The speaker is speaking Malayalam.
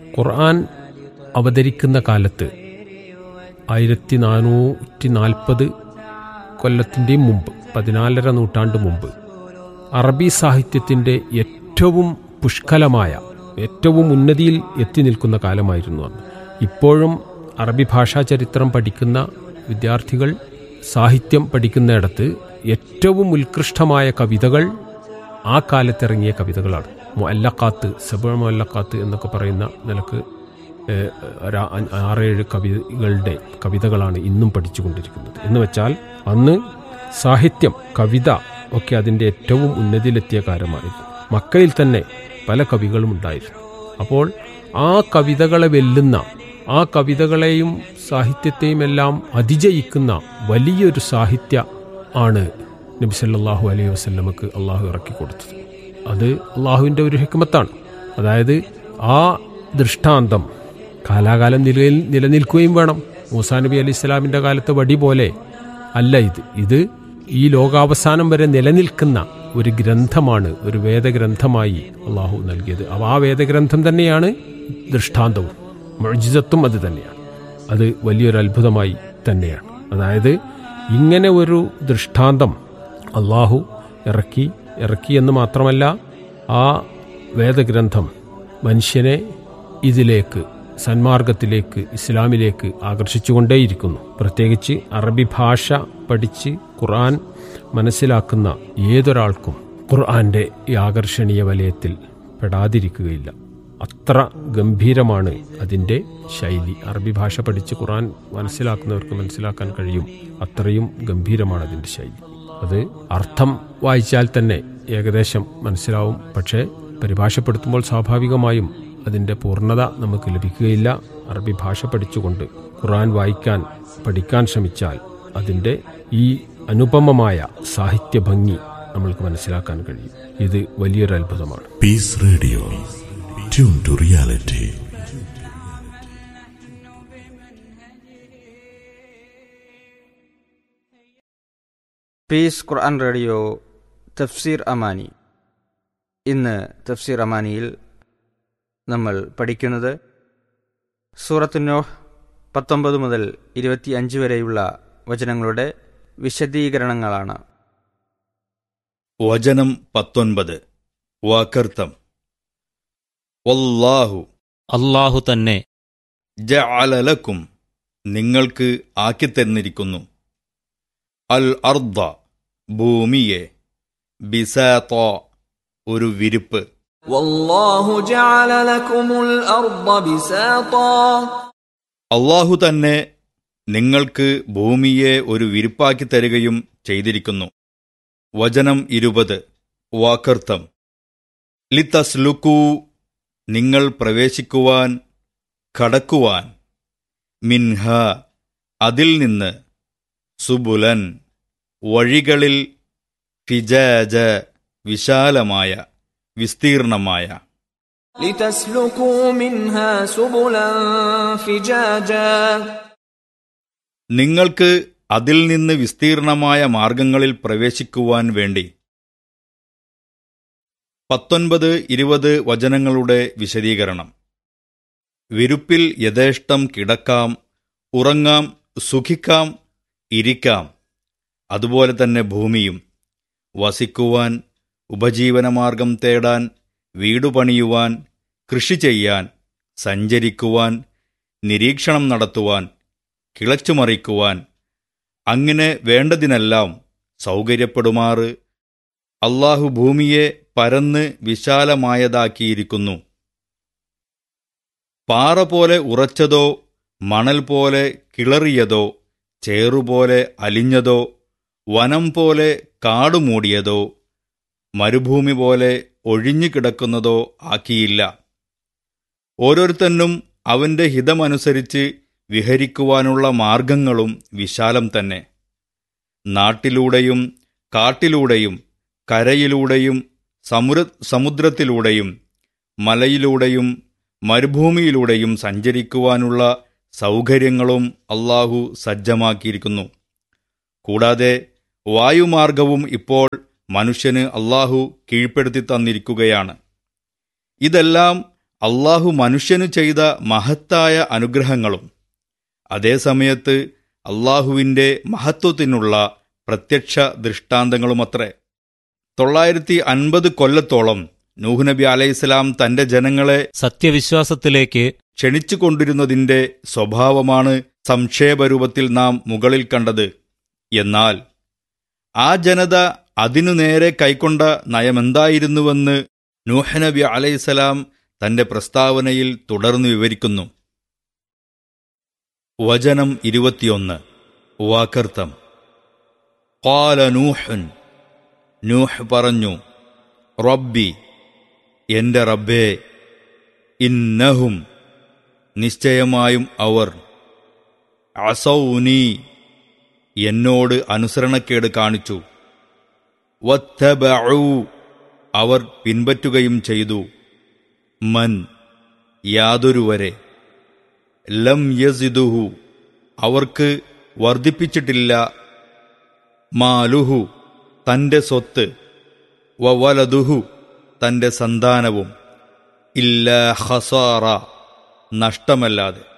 ഖുർആൻ അവതരിക്കുന്ന കാലത്ത് ആയിരത്തി നാനൂറ്റി നാൽപ്പത് കൊല്ലത്തിൻ്റെയും മുമ്പ് പതിനാലര നൂറ്റാണ്ട് മുമ്പ് അറബി സാഹിത്യത്തിൻ്റെ ഏറ്റവും പുഷ്കലമായ ഏറ്റവും ഉന്നതിയിൽ എത്തി നിൽക്കുന്ന കാലമായിരുന്നു അന്ന് ഇപ്പോഴും അറബി ഭാഷാ ചരിത്രം പഠിക്കുന്ന വിദ്യാർത്ഥികൾ സാഹിത്യം പഠിക്കുന്നിടത്ത് ഏറ്റവും ഉത്കൃഷ്ടമായ കവിതകൾ ആ കാലത്തിറങ്ങിയ കവിതകളാണ് മൊല്ലക്കാത്ത് സബ മൊല്ലക്കാത്ത് എന്നൊക്കെ പറയുന്ന നിലക്ക് ഏഹ്, ഒരു ആ- ആറേഴ് കവികളുടെ കവിതകളാണ് ഇന്നും പഠിച്ചുകൊണ്ടിരിക്കുന്നത് എന്ന് വെച്ചാൽ അന്ന് സാഹിത്യം കവിത ഒക്കെ അതിൻ്റെ ഏറ്റവും ഉന്നതിയിലെത്തിയ കാലമായിരുന്നു മക്കയിൽ തന്നെ പല കവികളും ഉണ്ടായിരുന്നു അപ്പോൾ ആ കവിതകളെ വെല്ലുന്ന ആ കവിതകളെയും സാഹിത്യത്തെയും എല്ലാം അതിജയിക്കുന്ന വലിയൊരു സാഹിത്യ ആണ് നബി സല്ലല്ലാഹു അലൈഹി വസല്ലമക്ക് അള്ളാഹു ഇറക്കി കൊടുത്തത് അത് അള്ളാഹുവിൻ്റെ ഒരു ഹിക്മത്താണ് അതായത് ആ ദൃഷ്ടാന്തം കാലാകാലം നിലയിൽ നിലനിൽക്കുകയും വേണം മൂസാ നബി അലൈഹി ഇസ്ലാമിൻ്റെ കാലത്തെ വടി പോലെ അല്ല ഇത് ഇത് ഈ ലോകാവസാനം വരെ നിലനിൽക്കുന്ന ഒരു ഗ്രന്ഥമാണ് ഒരു വേദഗ്രന്ഥമായി അള്ളാഹു നൽകിയത് അപ്പോൾ ആ വേദഗ്രന്ഥം തന്നെയാണ് ദൃഷ്ടാന്തവും മൊഴിജിതത്വം അത് തന്നെയാണ് അത് വലിയൊരു അത്ഭുതമായി തന്നെയാണ് അതായത് ഇങ്ങനെ ഒരു ദൃഷ്ടാന്തം അള്ളാഹു ഇറക്കി ഇറക്കി എന്ന് മാത്രമല്ല ആ വേദഗ്രന്ഥം മനുഷ്യനെ ഇതിലേക്ക് സന്മാർഗത്തിലേക്ക് ഇസ്ലാമിലേക്ക് ആകർഷിച്ചുകൊണ്ടേയിരിക്കുന്നു പ്രത്യേകിച്ച് അറബി ഭാഷ പഠിച്ച് ഖുർആൻ മനസ്സിലാക്കുന്ന ഏതൊരാൾക്കും ഖുർആന്റെ ഈ ആകർഷണീയ വലയത്തിൽ പെടാതിരിക്കുകയില്ല അത്ര ഗംഭീരമാണ് അതിൻ്റെ ശൈലി അറബി ഭാഷ പഠിച്ച് ഖുർആൻ മനസ്സിലാക്കുന്നവർക്ക് മനസ്സിലാക്കാൻ കഴിയും അത്രയും ഗംഭീരമാണ് അതിൻ്റെ ശൈലി അത് അർത്ഥം വായിച്ചാൽ തന്നെ ഏകദേശം മനസ്സിലാവും പക്ഷേ പരിഭാഷപ്പെടുത്തുമ്പോൾ സ്വാഭാവികമായും അതിൻ്റെ പൂർണ്ണത നമുക്ക് ലഭിക്കുകയില്ല അറബി ഭാഷ പഠിച്ചുകൊണ്ട് ഖുർആൻ വായിക്കാൻ പഠിക്കാൻ ശ്രമിച്ചാൽ അതിൻ്റെ ഈ അനുപമമായ സാഹിത്യ ഭംഗി നമ്മൾക്ക് മനസ്സിലാക്കാൻ കഴിയും ഇത് വലിയൊരു അത്ഭുതമാണ് Peace Radio. Tune to reality. Peace Quran radio Tafsir Amani ഇന്ന് തഫ്സീർ അമാനിയിൽ നമ്മൾ പഠിക്കുന്നത് സൂറത്ത് നോഹ് പത്തൊമ്പത് മുതൽ ഇരുപത്തി അഞ്ച് വരെയുള്ള വചനങ്ങളുടെ വിശദീകരണങ്ങളാണ് വചനം പത്തൊൻപത് വാക്കർത്ഥം വല്ലാഹു അള്ളാഹു തന്നെ ജഅലലക്കും നിങ്ങൾക്ക് ആക്കിത്തന്നിരിക്കുന്നു അൽ അർദ ഭൂമിയെ ബിസാത്ത ഒരു വിരിപ്പ് والله جعل لكم الأرض بساطا അള്ളാഹു തന്നെ നിങ്ങൾക്ക് ഭൂമിയെ ഒരു വിരിപ്പാക്കി തരികയും ചെയ്തിരിക്കുന്നു വചനം ഇരുപത് വാക്കർത്ഥം ലിത്തസ്ലുക്കൂ നിങ്ങൾ പ്രവേശിക്കുവാൻ കടക്കുവാൻ മിൻഹ അതിൽ നിന്ന് സുബുലൻ വഴികളിൽ ഫിജാജ വിശാലമായ വിസ്തീർണമായ لتسلكوا منها سبلا فجاجا നിങ്ങൾക്ക് അതിൽ നിന്ന് വിസ്തീർണമായ മാർഗങ്ങളിൽ പ്രവേശിക്കുവാൻ വേണ്ടി പത്തൊൻപത് ഇരുപത് വചനങ്ങളുടെ വിശദീകരണം വിരുപ്പിൽ യഥേഷ്ടം കിടക്കാം ഉറങ്ങാം സുഖിക്കാം ഇരിക്കാം അതുപോലെ തന്നെ ഭൂമിയും വസിക്കുവാൻ ഉപജീവനമാർഗം തേടാൻ വീടു പണിയുവാൻ കൃഷി ചെയ്യാൻ സഞ്ചരിക്കുവാൻ നിരീക്ഷണം നടത്തുവാൻ കിളച്ചുമറിക്കുവാൻ അങ്ങനെ വേണ്ടതിനെല്ലാം സൗകര്യപ്പെടുമാറ് അള്ളാഹു ഭൂമിയെ പരന്ന് വിശാലമായതാക്കിയിരിക്കുന്നു പാറ പോലെ ഉറച്ചതോ മണൽ പോലെ കിളറിയതോ ചേറുപോലെ അലിഞ്ഞതോ വനം പോലെ കാടുമൂടിയതോ മരുഭൂമി പോലെ ഒഴിഞ്ഞു കിടക്കുന്നതോ ആക്കിയില്ല ഓരോരുത്തനും അവന്റെ ഹിതമനുസരിച്ച് വിഹരിക്കുവാനുള്ള മാർഗങ്ങളും വിശാലം തന്നെ നാട്ടിലൂടെയും കാട്ടിലൂടെയും കരയിലൂടെയും സമുര സമുദ്രത്തിലൂടെയും മലയിലൂടെയും മരുഭൂമിയിലൂടെയും സഞ്ചരിക്കുവാനുള്ള സൗകര്യങ്ങളും അള്ളാഹു സജ്ജമാക്കിയിരിക്കുന്നു കൂടാതെ വായുമാർഗവും ഇപ്പോൾ മനുഷ്യന് അള്ളാഹു കീഴ്പ്പെടുത്തി തന്നിരിക്കുകയാണ് ഇതെല്ലാം അള്ളാഹു മനുഷ്യനു ചെയ്ത മഹത്തായ അനുഗ്രഹങ്ങളും അതേസമയത്ത് അള്ളാഹുവിൻ്റെ മഹത്വത്തിനുള്ള പ്രത്യക്ഷ ദൃഷ്ടാന്തങ്ങളുമത്രേ തൊള്ളായിരത്തി അൻപത് കൊല്ലത്തോളം നൂഹ് നബി അലൈഹിസ്സലാം തന്റെ ജനങ്ങളെ സത്യവിശ്വാസത്തിലേക്ക് ക്ഷണിച്ചുകൊണ്ടിരുന്നതിന്റെ സ്വഭാവമാണ് സംക്ഷേപരൂപത്തിൽ നാം മുകളിൽ കണ്ടത് എന്നാൽ ആ ജനത അതിനു നേരെ കൈക്കൊണ്ട നയമെന്തായിരുന്നുവെന്ന് നൂഹ് നബി അലൈഹിസ്സലാം തന്റെ പ്രസ്താവനയിൽ തുടർന്ന് വിവരിക്കുന്നു വചനം ഇരുപത്തിയൊന്ന് വാക്കർത്തം قال നൂഹൻ നൂഹ് പറഞ്ഞു റബ്ബി എന്റെ റബ്ബേ ഇന്നഹും നിശ്ചയമായും അവർ അസൗനി എന്നോട് അനുസരണക്കേട് കാണിച്ചു വത്തബഊ അവർ പിൻപറ്റുകയും ചെയ്തു മൻ യാതൊരുവരെ ലം യസിദുഹു അവർക്ക് വർദ്ധിപ്പിച്ചിട്ടില്ല മാലുഹു തന്റെ സ്വത്ത് വവലതുഹു തന്റെ സന്താനവും ഇല്ല ഹസാറ നഷ്ടമല്ലാതെ